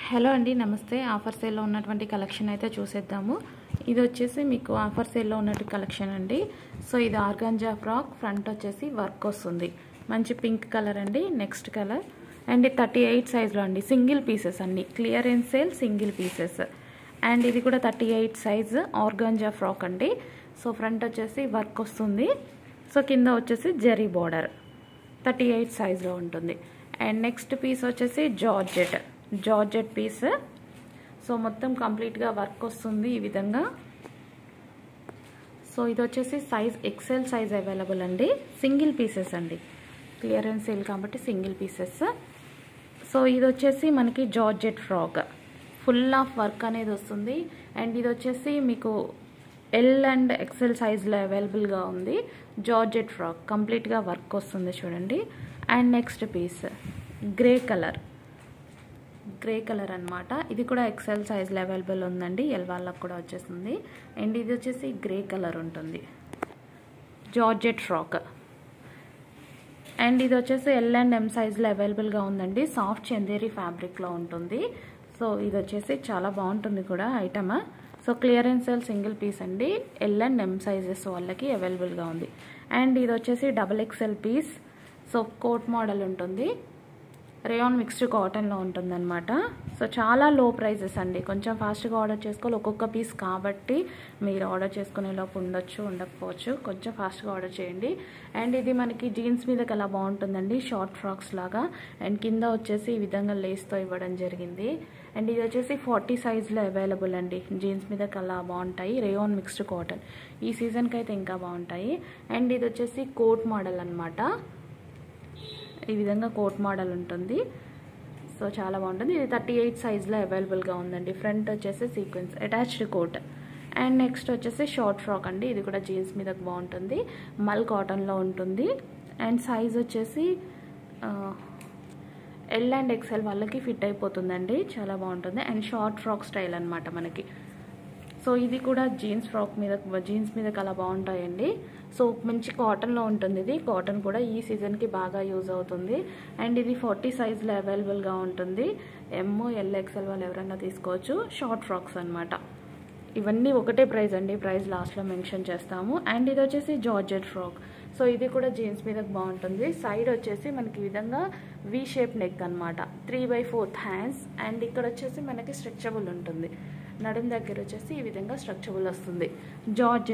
hello అండి నమస్తే offer సేల్లో ఉన్నటువంటి కలెక్షన్ అయితే చూసేద్దాము ఇది వచ్చేసి మీకు ఆఫర్ సేల్లో ఉన్నటువంటి కలెక్షన్ అండి సో ఇది ఆర్గాంజా ఫ్రాక్ ఫ్రంట్ వచ్చేసి వర్క్ వస్తుంది మంచి పింక్ కలర్ అండి next colour and thirty eight సైజ్లో అండి సింగిల్ పీసెస్ అన్ని clearance sale single pieces and ఇది కూడా thirty eight size organza frock అండి సో ఫ్రంట్ వచ్చేసి వర్క్ వస్తుంది సో కింద వచ్చేసి జెరీ బార్డర్ థర్టీ ఎయిట్ సైజ్లో ఉంటుంది అండ్ నెక్స్ట్ పీస్ వచ్చేసి జార్జెట్ జార్జెట్ పీస్ సో మొత్తం కంప్లీట్గా వర్క్ వస్తుంది ఈ విధంగా సో ఇది వచ్చేసి సైజ్ ఎక్సెల్ సైజ్ అవైలబుల్ అండి సింగిల్ పీసెస్ అండి క్లియరెన్స్ సేల్ కాబట్టి సింగిల్ పీసెస్ సో ఇది వచ్చేసి మనకి georgette frock full of work అనేది వస్తుంది అండ్ ఇది వచ్చేసి మీకు ఎల్ అండ్ ఎక్సెల్ సైజ్లో అవైలబుల్గా ఉంది జార్జెట్ ఫ్రాక్ కంప్లీట్గా వర్క్ వస్తుంది చూడండి and next piece grey colour grey colour అనమాట ఇది కూడా ఎక్సెల్ సైజ్లో అవైలబుల్ ఉందండి ఎల్ వాళ్ళకి కూడా వచ్చేస్తుంది అండ్ ఇది వచ్చేసి గ్రే కలర్ ఉంటుంది జార్జెట్ ఫ్రాక్ అండ్ ఇది వచ్చేసి ఎల్ అండ్ ఎం సైజ్లో అవైలబుల్గా ఉందండి సాఫ్ట్ చందేరి ఫ్యాబ్రిక్లో ఉంటుంది సో ఇది వచ్చేసి చాలా బాగుంటుంది కూడా item so clearance sale single piece అండి ఎల్ అండ్ ఎం సైజెస్ వాళ్ళకి అవైలబుల్గా ఉంది అండ్ ఇది వచ్చేసి double XL piece so coat model ఉంటుంది రేయాన్ మిక్స్డ్ కాటన్లో ఉంటుందన్నమాట సో చాలా లో ప్రైజెస్ అండి కొంచెం ఫాస్ట్గా ఆర్డర్ చేసుకోవాలి ఒక్కొక్క పీస్ కాబట్టి మీరు ఆర్డర్ చేసుకునేలోపు ఉండొచ్చు ఉండకపోవచ్చు కొంచెం ఫాస్ట్గా ఆర్డర్ చేయండి అండ్ ఇది మనకి జీన్స్ మీదకి అలా బాగుంటుందండి షార్ట్ ఫ్రాక్స్ లాగా అండ్ కింద వచ్చేసి ఈ విధంగా లేస్తో ఇవ్వడం జరిగింది అండ్ ఇది వచ్చేసి ఫార్టీ సైజ్లో అవైలబుల్ అండి జీన్స్ మీదకి అలా బాగుంటాయి రేయాన్ మిక్స్డ్ కాటన్ ఈ సీజన్కి అయితే ఇంకా బాగుంటాయి అండ్ ఇది వచ్చేసి కోట్ మోడల్ అనమాట ఈ విధంగా కోట్ మోడల్ ఉంటుంది సో చాలా బాగుంటుంది ఇది థర్టీ ఎయిట్ సైజ్లో అవైలబుల్గా ఉందండి ఫ్రంట్ వచ్చేసి sequence attached coat and next వచ్చేసి షార్ట్ ఫ్రాక్ అండి ఇది కూడా జీన్స్ మీద బాగుంటుంది మల్ కాటన్లో ఉంటుంది అండ్ సైజ్ వచ్చేసి ఎల్ అండ్ ఎక్సెల్ వాళ్ళకి ఫిట్ అయిపోతుందండి చాలా బాగుంటుంది అండ్ షార్ట్ ఫ్రాక్ స్టైల్ అనమాట మనకి సో ఇది కూడా జీన్స్ ఫ్రాక్ మీద జీన్స్ మీద అలా బాగుంటాయండి సో మంచి కాటన్లో ఉంటుంది ఇది కాటన్ కూడా ఈ సీజన్కి బాగా యూజ్ అవుతుంది అండ్ ఇది ఫార్టీ సైజ్లో అవైలబుల్గా ఉంటుంది ఎమ్ ఎల్ఎక్స్ఎల్ వాళ్ళు ఎవరైనా తీసుకోవచ్చు షార్ట్ ఫ్రాక్స్ అనమాట ఇవన్నీ ఒకటే ప్రైస్ అండి ప్రైస్ లాస్ట్లో మెన్షన్ చేస్తాము అండ్ ఇది వచ్చేసి జార్జెట్ ఫ్రాక్ సో ఇది కూడా జీన్స్ మీద బాగుంటుంది సైడ్ వచ్చేసి మనకి ఈ విధంగా వి షేప్ నెక్ అనమాట three by fourth hands and ఇక్కడ వచ్చేసి మనకి స్ట్రెచబుల్ ఉంటుంది నడుం దగ్గర వచ్చేసి ఈ విధంగా స్ట్రక్చబుల్ వస్తుంది జార్జ్